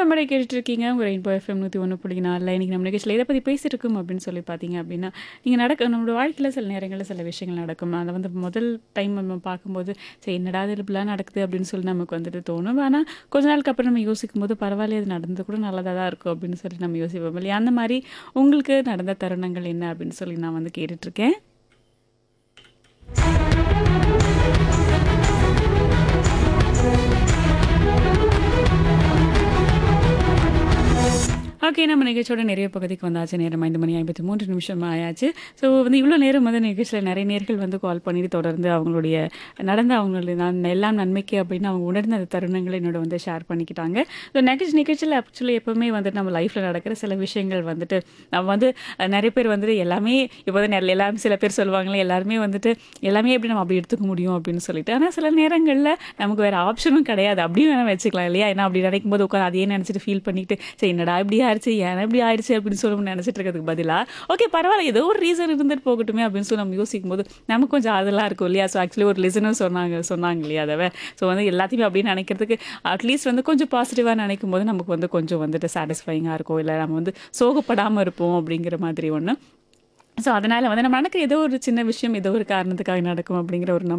வணக்கம் கேட்டுட்டு இருக்கீங்க உங்கள் ரெயின்போ எஃப்எம் நூற்றி ஒன்று புள்ளி நாலில் இன்றைக்கி நம்ம நிகழ்ச்சியில் இதை பற்றி பேசிட்டு இருக்கோம் அப்படின்னு சொல்லி பார்த்தீங்க அப்படின்னா நீங்கள் நடக்க நம்மளோட வாழ்க்கையில் சில நேரங்களில் சில விஷயங்கள் நடக்கும் அதை வந்து முதல் டைம் நம்ம பார்க்கும்போது சரி என்னடா இது இப்படிலாம் நடக்குது அப்படின்னு சொல்லி நமக்கு வந்துட்டு தோணும் ஆனால் கொஞ்ச நாளுக்கு அப்புறம் நம்ம யோசிக்கும் போது பரவாயில்ல இது நடந்தது கூட நல்லதாக தான் இருக்கும் அப்படின்னு சொல்லி நம்ம யோசிப்போம் இல்லையா அந்த மாதிரி உங்களுக்கு நடந்த தருணங்கள் என்ன அப்படின்னு சொல்லி நான் வந்து கேட்டுட்ருக்கேன் ஓகே நம்ம நிகழ்ச்சியோட நிறைய பகுதிக்கு வந்தாச்சு நேரம் ஐந்து மணி ஐம்பத்தி மூன்று நிமிஷம் ஆயாச்சு ஸோ வந்து இவ்வளோ நேரம் வந்து நிகழ்ச்சியில் நிறைய நேர்கள் வந்து கால் பண்ணிட்டு தொடர்ந்து அவங்களுடைய நடந்த அவங்களுடைய நான் எல்லாம் நன்மைக்கு அப்படின்னு அவங்க உணர்ந்த அந்த தருணங்களை என்னோட வந்து ஷேர் பண்ணிக்கிட்டாங்க ஸோ நிகழ்ச்சி நிகழ்ச்சியில் ஆக்சுவலி எப்போவுமே வந்துட்டு நம்ம லைஃப்பில் நடக்கிற சில விஷயங்கள் வந்துட்டு நம்ம வந்து அஹ், நிறைய பேர் வந்துட்டு எல்லாமே இப்போ வந்து நிறைய எல்லாமே சில பேர் சொல்லுவாங்களே எல்லாருமே வந்துட்டு எல்லாமே எப்படி நம்ம அப்படி எடுத்துக்க முடியும் அப்படின்னு சொல்லிட்டு ஆனால் சில நேரங்களில் நமக்கு வேறு ஆப்ஷனும் கிடையாது அப்படியும் வேணால் வச்சுக்கலாம் இல்லையா ஏன்னா அப்படி நினைக்கும் போது உட்காந்து அதையே நினச்சிட்டு ஃபீல் பண்ணிட்டு சரி என்னடா இப்படி ஆயிடுச்சு ஏன் இப்படி ஆயிடுச்சு அப்படின்னு சொல்லி நினச்சிட்டு இருக்கிறதுக்கு பதிலாக ஓகே பரவாயில்ல ஏதோ ஒரு ரீசன் இருந்துட்டு போகட்டுமே அப்படின்னு சொல்லி நம்ம யோசிக்கும் போது நமக்கு கொஞ்சம் அதெல்லாம் இருக்கும் இல்லையா ஸோ ஆக்சுவலி ஒரு லிசனும் சொன்னாங்க சொன்னாங்க இல்லையா அதை ஸோ வந்து எல்லாத்தையுமே அப்படின்னு நினைக்கிறதுக்கு அட்லீஸ்ட் வந்து கொஞ்சம் பாசிட்டிவாக நினைக்கும் போது நமக்கு வந்து கொஞ்சம் வந்துட்டு சாட்டிஸ்ஃபைங்காக இருக்கும் இல்லை நம்ம வந்து சோகப்படாமல் இருப்போம் அப்படிங்கிற மாதிரி ஒன்று ஸோ அதனால் வந்து நம்ம நடக்கிற ஏதோ ஒரு சின்ன விஷயம் ஏதோ ஒரு காரணத்துக்காக நடக்கும் அப்படிங்கிற ஒரு நம்பிக்கை